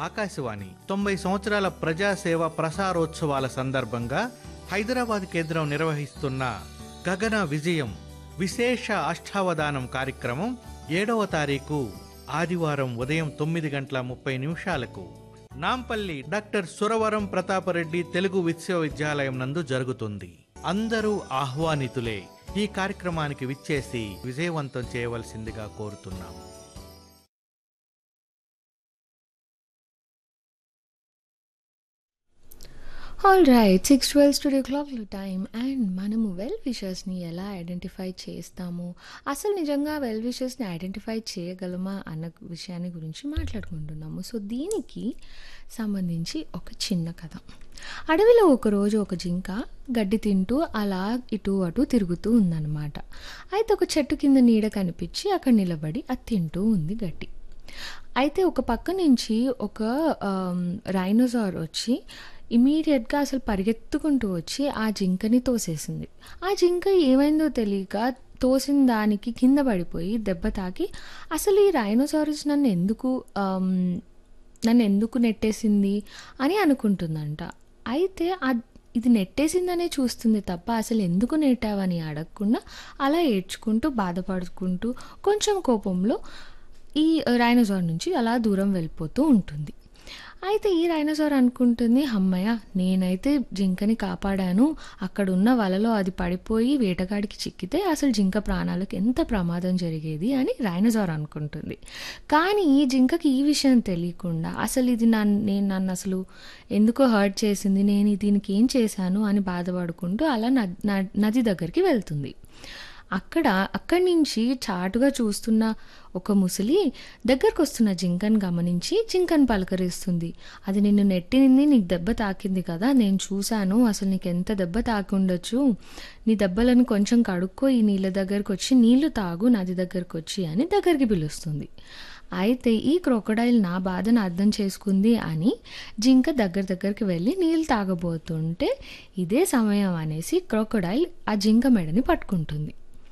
ఆకాశవాణి తొంభై సంవత్సరాల ప్రజాసేవ ప్రసారోత్సవాల సందర్భంగా హైదరాబాద్ కేంద్రం నిర్వహిస్తున్న గగన విజయం విశేష అష్టావధానం కార్యక్రమం ఏడవ తారీఖు ఆదివారం ఉదయం తొమ్మిది గంటల ముప్పై నిమిషాలకు నాంపల్లి డాక్టర్ సురవరం ప్రతాపరెడ్డి తెలుగు విశ్వవిద్యాలయం నందు జరుగుతుంది అందరూ ఆహ్వానితులే ఈ కార్యక్రమానికి విచ్చేసి విజయవంతం చేయవలసిందిగా కోరుతున్నాం all right six twelve studio క్లాక్లో టైం అండ్ మనము వెల్ విషర్స్ని ఎలా ఐడెంటిఫై చేస్తాము అసలు నిజంగా వెల్ విషర్స్ని ఐడెంటిఫై చేయగలమా అన్న విషయాన్ని గురించి మాట్లాడుకుంటున్నాము సో దీనికి సంబంధించి ఒక చిన్న కథ అడవిలో ఒకరోజు ఒక జింక గడ్డి తింటూ అలా ఇటు అటు తిరుగుతూ ఉందన్నమాట అయితే ఒక చెట్టు కింద నీడ కనిపించి అక్కడ నిలబడి అది తింటూ ఉంది గడ్డి అయితే ఒక పక్క నుంచి ఒక రైనోసార్ వచ్చి ఇమీడియట్గా అసలు పరిగెత్తుకుంటూ వచ్చి ఆ జింకని తోసేసింది ఆ జింక ఏమైందో తెలియక తోసిన దానికి కింద పడిపోయి దెబ్బ తాకి అసలు ఈ రైనోసారస్ నన్ను ఎందుకు ఆమ్, నన్ను ఎందుకు నెట్టేసింది అని అనుకుంటుందంట అయితే ఆ ఇది నెట్టేసిందనే చూస్తుంది తప్ప అసలు ఎందుకు నెట్టావని అడగకుండా అలా ఏడ్చుకుంటూ బాధపడుకుంటూ కొంచెం కోపంలో ఈ రైనోసార్ నుంచి అలా దూరం వెళ్ళిపోతూ ఉంటుంది అయితే ఈ రైనోసార్ అనుకుంటుంది అమ్మయ్య నేనైతే జింకని కాపాడాను అక్కడ ఉన్న వలలో అది పడిపోయి వేటగాడికి చిక్కితే అసలు జింక ప్రాణాలకు ఎంత ప్రమాదం జరిగేది అని రైనోసార్ అనుకుంటుంది కానీ ఈ జింకకి ఈ విషయం తెలియకుండా అసలు ఇది నన్ను నేను నన్ను అసలు ఎందుకో హర్ట్ చేసింది నేను దీనికి ఏం చేశాను అని బాధపడుకుంటూ అలా నద్- నద్- నది దగ్గరికి వెళ్తుంది అక్కడ అక్కడి నుంచి చాటుగా చూస్తున్న ఒక ముసలి దగ్గరకు వస్తున్న జింకను గమనించి జింకను పలకరిస్తుంది అది నిన్ను నెట్టింది నీకు దెబ్బ తాకింది కదా నేను చూశాను అసలు నీకు ఎంత దెబ్బ తాకి ఉండొచ్చు నీ దెబ్బలను కొంచెం కడుక్కో ఈ నీళ్ళ దగ్గరకు వచ్చి నీళ్లు తాగు నది దగ్గరకు వచ్చి అని దగ్గరికి పిలుస్తుంది అయితే ఈ క్రొకడైల్ నా బాధను అర్థం చేసుకుంది అని జింక దగ్గర దగ్గరికి వెళ్ళి నీళ్ళు తాగబోతుంటే ఇదే సమయం అనేసి క్రొకడైల్ ఆ జింక మెడని పట్టుకుంటుంది